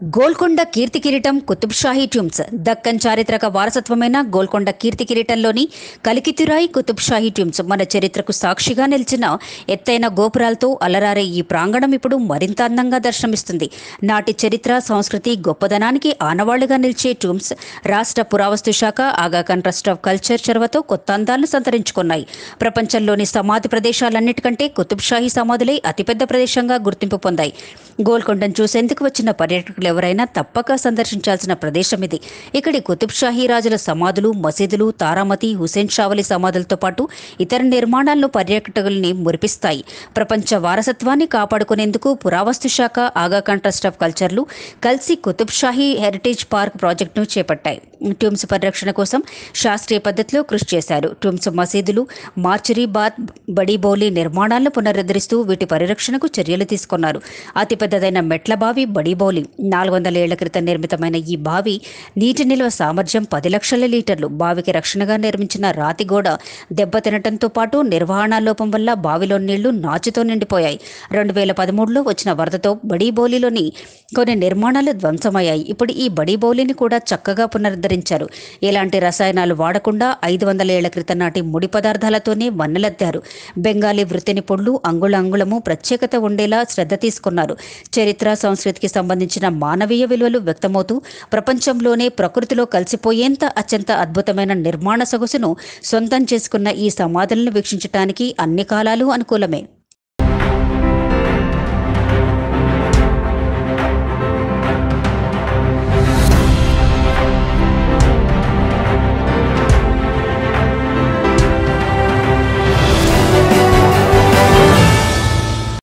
గోల్కొండ కీర్తి కిరీటం కుతుబ్ షాహీ ట్యూమ్స్ దక్కన్ చారిత్రక వారసత్వమైన గోల్కొండ కీర్తి కిరీటంలోని కలికితురాయి కుతుబ్ షాహీ ట్యూమ్స్ మన చరిత్రకు సాక్షిగా నిలిచిన ఎత్తైన గోపురాలతో అలరారే ఈ ప్రాంగణం ఇప్పుడు మరింత అందంగా దర్శనమిస్తుంది నాటి చరిత్ర సంస్కృతి గొప్పదనానికి ఆనవాళ్లుగా నిలిచే ట్యూమ్స్ రాష్ట్ర పురావస్తు శాఖ ఆగాఖాన్ ట్రస్ట్ ఆఫ్ కల్చర్ చొరవతో కొత్త అందాలను సంతరించుకున్నాయి ప్రపంచంలోని సమాధి ప్రదేశాలన్నిటికంటే కుతుబ్ షాహీ సమాధులే అతిపెద్ద ప్రదేశంగా గుర్తింపు పొందాయి గోల్కొండను చూసేందుకు వచ్చిన పర్యాటకులు ఎవరైనా తప్పక సందర్శించాల్సిన ప్రదేశం ఇది ఇక్కడి కుతుబ్ షాహీ రాజుల సమాధులు మసీదులు తారామతి హుసేన్ షావలి సమాధులతో పాటు ఇతర నిర్మాణాలను పర్యాటకుల్ని మురిపిస్తాయి ప్రపంచ వారసత్వాన్ని కాపాడుకునేందుకు పురావస్తు శాఖ ఆగాఖాన్ ట్రస్ట్ ఆఫ్ కల్చర్లు కలిసి కుతుబ్ షాహీ హెరిటేజ్ పార్క్ ప్రాజెక్టును చేపట్టాయి ట్యూమ్స్ పరిరక్షణ కోసం శాస్త్రీయ పద్ధతిలో కృషి చేశారు ట్యూమ్స్ మసీదులు మార్చరీ బాత్ బడీబౌలి నిర్మాణాలను పునరుద్ధరిస్తూ వీటి పరిరక్షణకు చర్యలు తీసుకున్నారు అతిపెద్దదైన మెట్ల బావి బడీబౌలి నాలుగు వందల ఏళ్ల క్రితం నిర్మితమైన ఈ బావి నీటి నిల్వ సామర్థ్యం పది లక్షల లీటర్లు బావికి రక్షణగా నిర్మించిన రాతి గోడ దెబ్బతినటంతో పాటు నిర్వహణ లోపం వల్ల బావిలో నీళ్లు నాచుతో నిండిపోయాయి రెండు వేల పదమూడులో వచ్చిన వరదతో బడీబౌలిలోని కొన్ని నిర్మాణాలు ధ్వంసమయ్యాయి ఇప్పుడు ఈ బడీబౌలిని కూడా చక్కగా పునరుద్ధరించారు ఎలాంటి రసాయనాలు వాడకుండా ఐదు వందల ఏళ్ల క్రితం నాటి ముడి పదార్థాలతోనే వన్నెలెత్తారు బెంగాలీ వృత్తి నిపుణులు అంగుళ అంగుళము ప్రత్యేకత ఉండేలా శ్రద్ధ తీసుకున్నారు చరిత్ర సంస్కృతికి సంబంధించిన మానవీయ విలువలు వ్యక్తమవుతూ ప్రపంచంలోనే ప్రకృతిలో కలిసిపోయేంత అత్యంత అద్భుతమైన నిర్మాణ సొగసును సొంతం చేసుకున్న ఈ సమాధులను వీక్షించటానికి అన్ని కాలాలు అనుకూలమే